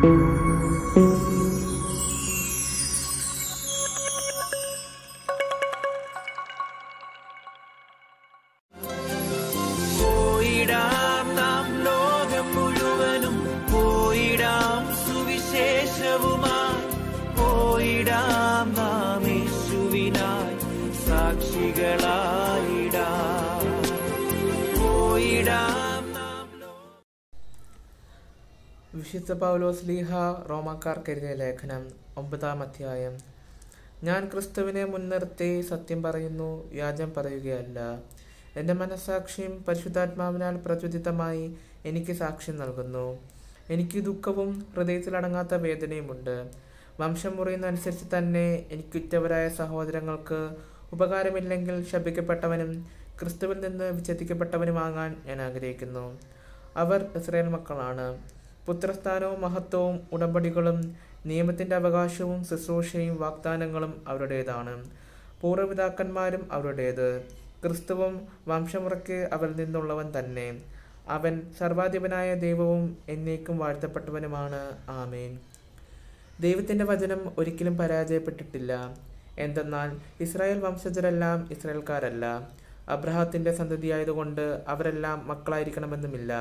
പോയിടാം നാം ലോകം മുഴുവനും പോയിടാം സുവിശേഷവുമായി പോയിടാം നാം യേശുവിനായി സാക്ഷികളായിടാം പോയിടാം നാം ലോ- വിശുദ്ധ പൗലോസ് ലീഹ റോമാക്കാർക്ക് എഴുതിയ ലേഖനം ഒമ്പതാം അധ്യായം ഞാൻ ക്രിസ്തുവിനെ മുൻനിർത്തി സത്യം പറയുന്നു വ്യാജം പറയുകയല്ല എൻ്റെ മനസ്സാക്ഷ്യം പരിശുദ്ധാത്മാവിനാൽ പ്രചോദിതമായി എനിക്ക് സാക്ഷ്യം നൽകുന്നു എനിക്ക് ദുഃഖവും ഹൃദയത്തിലടങ്ങാത്ത വേദനയുമുണ്ട് വംശം മുറിയുന്നതനുസരിച്ച് തന്നെ എനിക്കുറ്റവരായ സഹോദരങ്ങൾക്ക് ഉപകാരമില്ലെങ്കിൽ ശപിക്കപ്പെട്ടവനും ക്രിസ്തുവിൽ നിന്ന് വിച്ഛേദിക്കപ്പെട്ടവനുമാകാൻ ഞാൻ ആഗ്രഹിക്കുന്നു അവർ ഇസ്രായേൽ മക്കളാണ് പുത്രസ്ഥാനവും മഹത്വവും ഉടമ്പടികളും നിയമത്തിന്റെ അവകാശവും ശുശ്രൂഷയും വാഗ്ദാനങ്ങളും അവരുടേതാണ് പൂർവ്വപിതാക്കന്മാരും അവരുടേത് ക്രിസ്തുവും വംശമുറയ്ക്ക് അവരിൽ നിന്നുള്ളവൻ തന്നെ അവൻ സർവാധിപനായ ദൈവവും എന്നേക്കും വാഴ്ത്തപ്പെട്ടവനുമാണ് ആമേൻ ദൈവത്തിന്റെ വചനം ഒരിക്കലും പരാജയപ്പെട്ടിട്ടില്ല എന്തെന്നാൽ ഇസ്രായേൽ വംശജരെല്ലാം ഇസ്രായേൽക്കാരല്ല അബ്രഹത്തിന്റെ സന്തതിയായതുകൊണ്ട് അവരെല്ലാം മക്കളായിരിക്കണമെന്നുമില്ല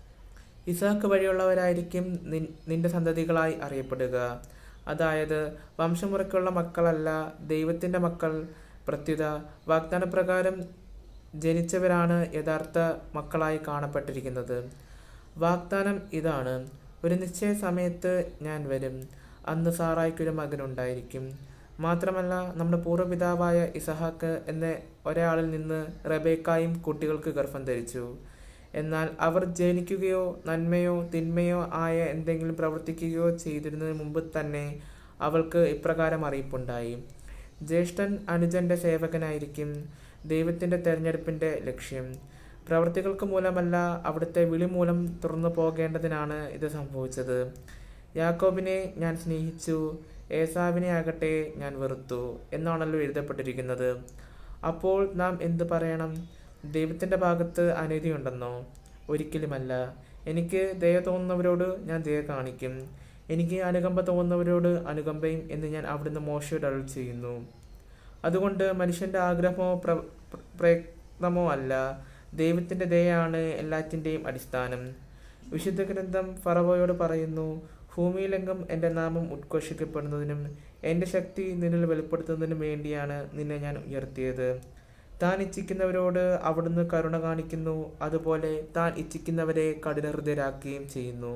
ഇസാക്ക് വഴിയുള്ളവരായിരിക്കും നിൻ- നിന്റെ സന്തതികളായി അറിയപ്പെടുക അതായത് വംശമുറയ്ക്കുള്ള മക്കളല്ല ദൈവത്തിന്റെ മക്കൾ പ്രത്യുത വാഗ്ദാനപ്രകാരം ജനിച്ചവരാണ് യഥാർത്ഥ മക്കളായി കാണപ്പെട്ടിരിക്കുന്നത് വാഗ്ദാനം ഇതാണ് ഒരു നിശ്ചയ സമയത്ത് ഞാൻ വരും അന്ന് സാറായ്ക്കൊരു മകനുണ്ടായിരിക്കും മാത്രമല്ല നമ്മുടെ പൂർവ്വപിതാവായ ഇസഹാക്ക് എന്ന ഒരാളിൽ നിന്ന് റബേക്കായും കുട്ടികൾക്ക് ഗർഭം ധരിച്ചു എന്നാൽ അവർ ജനിക്കുകയോ നന്മയോ തിന്മയോ ആയ എന്തെങ്കിലും പ്രവർത്തിക്കുകയോ ചെയ്തിരുന്നതിന് മുമ്പ് തന്നെ അവൾക്ക് ഇപ്രകാരം അറിയിപ്പുണ്ടായി ജ്യേഷ്ഠൻ അനുജന്റെ സേവകനായിരിക്കും ദൈവത്തിന്റെ തെരഞ്ഞെടുപ്പിന്റെ ലക്ഷ്യം പ്രവർത്തികൾക്ക് മൂലമല്ല അവിടുത്തെ വിളി മൂലം തുറന്നു പോകേണ്ടതിനാണ് ഇത് സംഭവിച്ചത് യാക്കോബിനെ ഞാൻ സ്നേഹിച്ചു ഏസാവിനെ ആകട്ടെ ഞാൻ വെറുത്തു എന്നാണല്ലോ എഴുതപ്പെട്ടിരിക്കുന്നത് അപ്പോൾ നാം എന്തു പറയണം ദൈവത്തിന്റെ ഭാഗത്ത് അനീതിയുണ്ടെന്നോ ഒരിക്കലുമല്ല എനിക്ക് ദയ തോന്നുന്നവരോട് ഞാൻ ദയ കാണിക്കും എനിക്ക് അനുകമ്പ തോന്നുന്നവരോട് അനുകമ്പയും എന്ന് ഞാൻ അവിടുന്ന് മോശയോട് അരുൾ ചെയ്യുന്നു അതുകൊണ്ട് മനുഷ്യന്റെ ആഗ്രഹമോ പ്ര- പ്ര- പ്രയത്നമോ അല്ല ദൈവത്തിന്റെ ദയാണ് എല്ലാറ്റിന്റെയും അടിസ്ഥാനം വിശുദ്ധ ഗ്രന്ഥം ഫറവോയോട് പറയുന്നു ഭൂമിയിലെങ്കും എൻ്റെ നാമം ഉദ്ഘോഷിക്കപ്പെടുന്നതിനും എൻ്റെ ശക്തി നിന്നിൽ വെളിപ്പെടുത്തുന്നതിനും വേണ്ടിയാണ് നിന്നെ ഞാൻ ഉയർത്തിയത് താൻ ഇച്ഛിക്കുന്നവരോട് അവിടുന്ന് കരുണ കാണിക്കുന്നു അതുപോലെ താൻ ഇച്ഛിക്കുന്നവരെ കഠിനഹൃദയരാക്കുകയും ചെയ്യുന്നു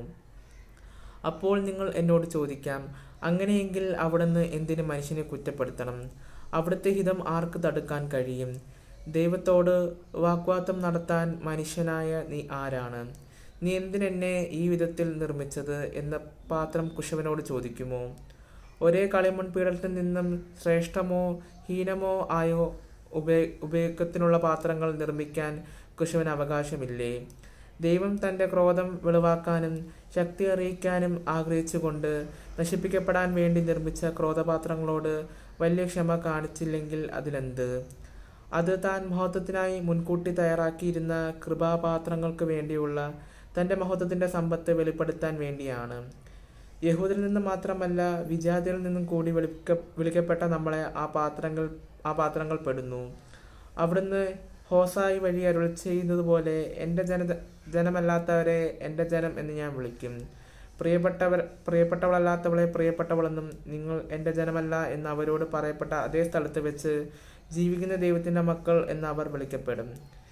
അപ്പോൾ നിങ്ങൾ എന്നോട് ചോദിക്കാം അങ്ങനെയെങ്കിൽ അവിടുന്ന് എന്തിന് മനുഷ്യനെ കുറ്റപ്പെടുത്തണം അവിടുത്തെ ഹിതം ആർക്ക് തടുക്കാൻ കഴിയും ദൈവത്തോട് വാഗ്വാദം നടത്താൻ മനുഷ്യനായ നീ ആരാണ് നീ എന്തിനെന്നെ ഈ വിധത്തിൽ നിർമ്മിച്ചത് എന്ന പാത്രം കുശവനോട് ചോദിക്കുമോ ഒരേ കളിമൺ പീഠത്തിൽ നിന്നും ശ്രേഷ്ഠമോ ഹീനമോ ആയോ ഉപയ ഉപയോഗത്തിനുള്ള പാത്രങ്ങൾ നിർമ്മിക്കാൻ കുശവന് അവകാശമില്ലേ ദൈവം തന്റെ ക്രോധം വെളിവാക്കാനും ശക്തി അറിയിക്കാനും ആഗ്രഹിച്ചുകൊണ്ട് നശിപ്പിക്കപ്പെടാൻ വേണ്ടി നിർമ്മിച്ച ക്രോധപാത്രങ്ങളോട് വലിയ ക്ഷമ കാണിച്ചില്ലെങ്കിൽ അതിലെന്ത് അത് താൻ മഹത്വത്തിനായി മുൻകൂട്ടി തയ്യാറാക്കിയിരുന്ന കൃപാപാത്രങ്ങൾക്ക് വേണ്ടിയുള്ള തന്റെ മഹത്വത്തിന്റെ സമ്പത്ത് വെളിപ്പെടുത്താൻ വേണ്ടിയാണ് യഹൂദിൽ നിന്ന് മാത്രമല്ല വിജാതിയിൽ നിന്നും കൂടി വിളിക്ക വിളിക്കപ്പെട്ട നമ്മളെ ആ പാത്രങ്ങൾ ആ പാത്രങ്ങൾ പെടുന്നു അവിടുന്ന് ഹോസായി വഴി അരുൾ ചെയ്യുന്നത് പോലെ എൻ്റെ ജന ജനമല്ലാത്തവരെ എൻ്റെ ജനം എന്ന് ഞാൻ വിളിക്കും പ്രിയപ്പെട്ടവർ പ്രിയപ്പെട്ടവളല്ലാത്തവളെ പ്രിയപ്പെട്ടവളെന്നും നിങ്ങൾ എൻ്റെ ജനമല്ല എന്ന് അവരോട് പറയപ്പെട്ട അതേ സ്ഥലത്ത് വെച്ച് ജീവിക്കുന്ന ദൈവത്തിൻ്റെ മക്കൾ എന്ന് അവർ വിളിക്കപ്പെടും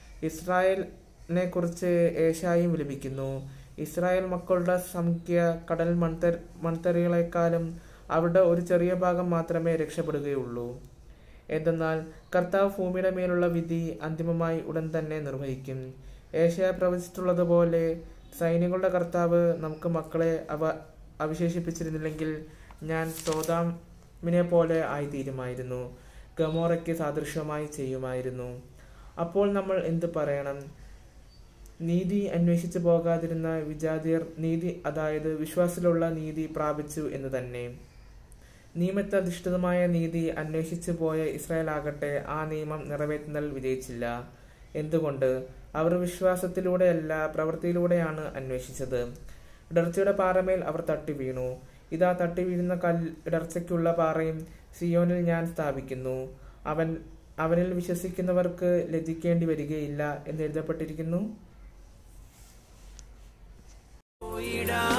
ഇസ്രായേലിനെ കുറിച്ച് ഏഷായും വിലപിക്കുന്നു ഇസ്രായേൽ മക്കളുടെ സംഖ്യ കടൽ മൺതർ മൺതറികളെക്കാളും അവരുടെ ഒരു ചെറിയ ഭാഗം മാത്രമേ രക്ഷപ്പെടുകയുള്ളൂ എന്തെന്നാൽ കർത്താവ് ഭൂമിയുടെ മേലുള്ള വിധി അന്തിമമായി ഉടൻ തന്നെ നിർവഹിക്കും ഏഷ്യ പ്രവചിച്ചിട്ടുള്ളതുപോലെ സൈന്യങ്ങളുടെ കർത്താവ് നമുക്ക് മക്കളെ അവ അവശേഷിപ്പിച്ചിരുന്നില്ലെങ്കിൽ ഞാൻ സോതാമിനെ പോലെ ആയിത്തീരുമായിരുന്നു ഗമോറയ്ക്ക് സാദൃശ്യമായി ചെയ്യുമായിരുന്നു അപ്പോൾ നമ്മൾ എന്ത് പറയണം നീതി അന്വേഷിച്ചു പോകാതിരുന്ന വിജാതിയർ നീതി അതായത് വിശ്വാസത്തിലുള്ള നീതി പ്രാപിച്ചു എന്ന് തന്നെ നിയമത്തധിഷ്ഠിതമായ നീതി അന്വേഷിച്ചു പോയ ഇസ്രായേൽ ആകട്ടെ ആ നിയമം നിറവേറ്റുന്നതിൽ വിജയിച്ചില്ല എന്തുകൊണ്ട് അവർ വിശ്വാസത്തിലൂടെയല്ല പ്രവൃത്തിയിലൂടെയാണ് അന്വേഷിച്ചത് ഇടർച്ചയുടെ പാറമേൽ അവർ തട്ടി വീണു ഇതാ തട്ടി വീഴുന്ന കൽ ഇടർച്ചയ്ക്കുള്ള പാറയും സിയോനിൽ ഞാൻ സ്ഥാപിക്കുന്നു അവൻ അവനിൽ വിശ്വസിക്കുന്നവർക്ക് ലജ്ജിക്കേണ്ടി വരികയില്ല എന്ന് എഴുതപ്പെട്ടിരിക്കുന്നു പോയിടാം